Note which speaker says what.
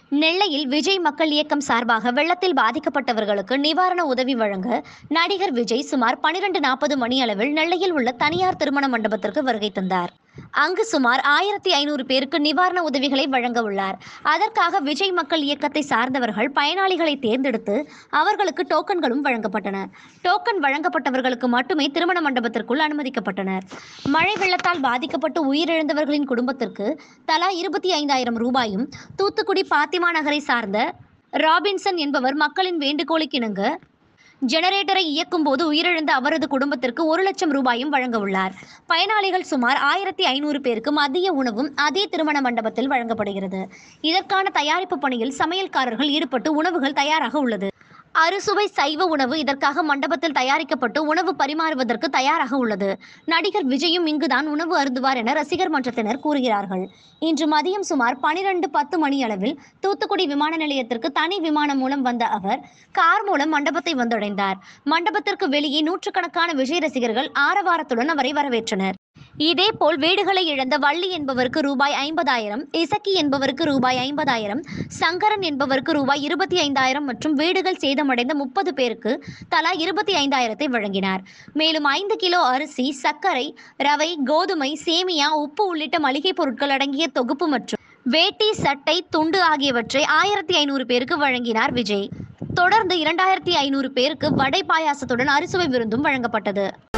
Speaker 1: நெல்லையில் விஜய் மக்கள் இயக்கம் சார்பாக வெள்ளத்தில் பாதிக்கப்பட்டவர்களுக்கு நிவாரண உதவி வழங்க நடிகர் விஜய் சுமார் பனிரெண்டு நாற்பது மணி அளவில் நெல்லையில் உள்ள தனியார் திருமண மண்டபத்திற்கு வருகை தந்தார் அங்கு சுமார் ஆயிரத்தி ஐநூறு பேருக்கு நிவாரண உதவிகளை வழங்க உள்ளார் அதற்காக விஜய் மக்கள் இயக்கத்தை சார்ந்தவர்கள் பயனாளிகளை தேர்ந்தெடுத்து அவர்களுக்கு டோக்கன்களும் வழங்கப்பட்டன டோக்கன் வழங்கப்பட்டவர்களுக்கு மட்டுமே திருமண மண்டபத்திற்குள் அனுமதிக்கப்பட்டனர் மழை வெள்ளத்தால் பாதிக்கப்பட்டு உயிரிழந்தவர்களின் குடும்பத்திற்கு தலா இருபத்தி ஐந்தாயிரம் ரூபாயும் தூத்துக்குடி பாத்திமா நகரை சார்ந்த ராபின்சன் என்பவர் மக்களின் வேண்டுகோளுக்கிணங்க ஜெனரேட்டரை இயக்கும் போது உயிரிழந்த அவரது குடும்பத்திற்கு ஒரு லட்சம் ரூபாயும் வழங்க உள்ளார் பயனாளிகள் சுமார் ஆயிரத்தி ஐநூறு பேருக்கு மதிய உணவும் அதே திருமண மண்டபத்தில் வழங்கப்படுகிறது இதற்கான தயாரிப்பு பணியில் சமையல்காரர்கள் ஈடுபட்டு உணவுகள் தயாராக உள்ளது அறுசுவை சைவ உணவு இதற்காக மண்டபத்தில் தயாரிக்கப்பட்டு உணவு பரிமாறுவதற்கு தயாராக உள்ளது நடிகர் விஜயும் இங்குதான் உணவு அருந்துவார் என ரசிகர் மன்றத்தினர் கூறுகிறார்கள் இன்று மதியம் சுமார் பனிரெண்டு பத்து மணி அளவில் தூத்துக்குடி விமான நிலையத்திற்கு தனி விமானம் மூலம் வந்த அவர் கார் மூலம் மண்டபத்தை வந்தடைந்தார் மண்டபத்திற்கு வெளியே நூற்றுக்கணக்கான விஜய் ரசிகர்கள் ஆரவாரத்துடன் அவரை வரவேற்றனர் இதேபோல் வீடுகளை இழந்த வள்ளி என்பவருக்கு ரூபாய் ஐம்பதாயிரம் இசக்கி என்பவருக்கு ரூபாய் ஐம்பதாயிரம் சங்கரன் என்பவருக்கு ரூபாய் இருபத்தி ஐந்தாயிரம் மற்றும் வீடுகள் சேதமடைந்த முப்பது பேருக்கு தலா இருபத்தி ஐந்தாயிரத்தை வழங்கினார் மேலும் ஐந்து கிலோ அரிசி சர்க்கரை ரவை கோதுமை சேமியா உப்பு உள்ளிட்ட மளிகை பொருட்கள் அடங்கிய தொகுப்பு மற்றும் வேட்டி சட்டை துண்டு ஆகியவற்றை ஆயிரத்தி ஐநூறு பேருக்கு வழங்கினார் விஜய் தொடர்ந்து இரண்டாயிரத்தி ஐநூறு பேருக்கு வடை பாயாசத்துடன் அறுசுவை விருந்தும் வழங்கப்பட்டது